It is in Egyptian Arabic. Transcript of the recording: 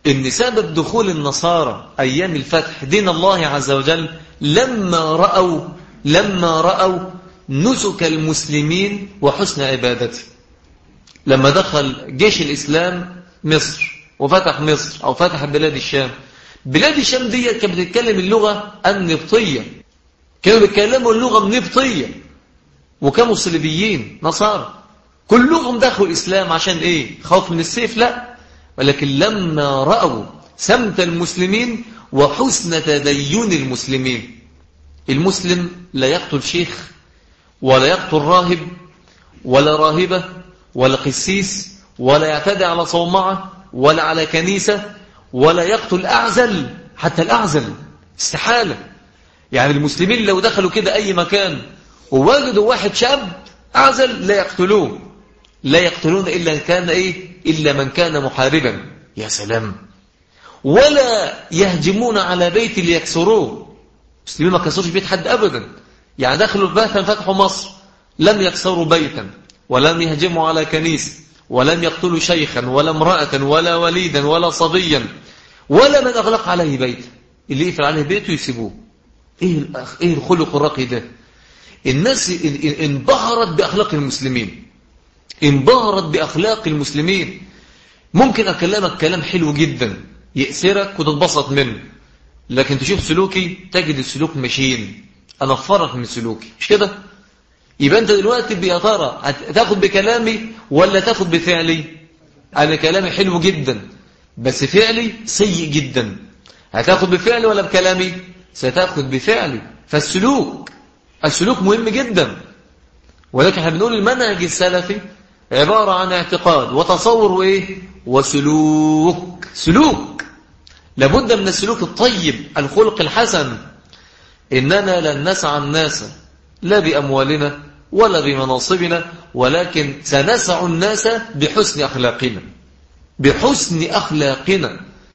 إن سبب دخول النصارى أيام الفتح دين الله عز وجل لما رأوا لما رأوا نسك المسلمين وحسن عبادته لما دخل جيش الإسلام مصر وفتح مصر أو فتح بلاد الشام بلاد الشام دي كانت بتتكلم اللغة النبطية كانوا بيتكلموا اللغة النبطية وكانوا صليبيين نصارى كلهم دخلوا الإسلام عشان إيه خوف من السيف لا ولكن لما رأوا سمت المسلمين وحسن تدين المسلمين المسلم لا يقتل شيخ ولا يقتل راهب ولا راهبة ولا قسيس ولا يعتدي على صومعة ولا على كنيسة ولا يقتل أعزل حتى الأعزل استحالة يعني المسلمين لو دخلوا كده أي مكان ووجدوا واحد شاب أعزل لا يقتلوه لا يقتلون إلا كان إيه إلا من كان محاربا يا سلام ولا يهجمون على بيت ليكسروه المسلمين ما كسروش بيت حد أبدا يعني دخلوا بيتا فتحوا مصر لم يكسروا بيتا ولم يهجموا على كنيسة ولم يقتلوا شيخا ولا امرأة ولا وليدا ولا صبيا ولا من أغلق عليه بيت اللي يقفل عليه بيته يسيبوه إيه, الأخ... إيه الخلق الراقي ده الناس انبهرت بأخلاق المسلمين انبهرت بأخلاق المسلمين ممكن أكلمك كلام حلو جدا يأسرك وتتبسط منه لكن تشوف سلوكي تجد السلوك مشين أنا أغفرك من سلوكي مش كده يبقى أنت دلوقتي يا ترى تاخد بكلامي ولا تاخد بفعلي أنا كلامي حلو جدا بس فعلي سيء جدا هتاخد بفعلي ولا بكلامي ستاخد بفعلي فالسلوك السلوك مهم جدا ولكن احنا بنقول المنهج السلفي عبارة عن اعتقاد وتصور وايه وسلوك سلوك لابد من السلوك الطيب الخلق الحسن إننا لن نسعى الناس لا بأموالنا ولا بمناصبنا ولكن سنسع الناس بحسن أخلاقنا بحسن أخلاقنا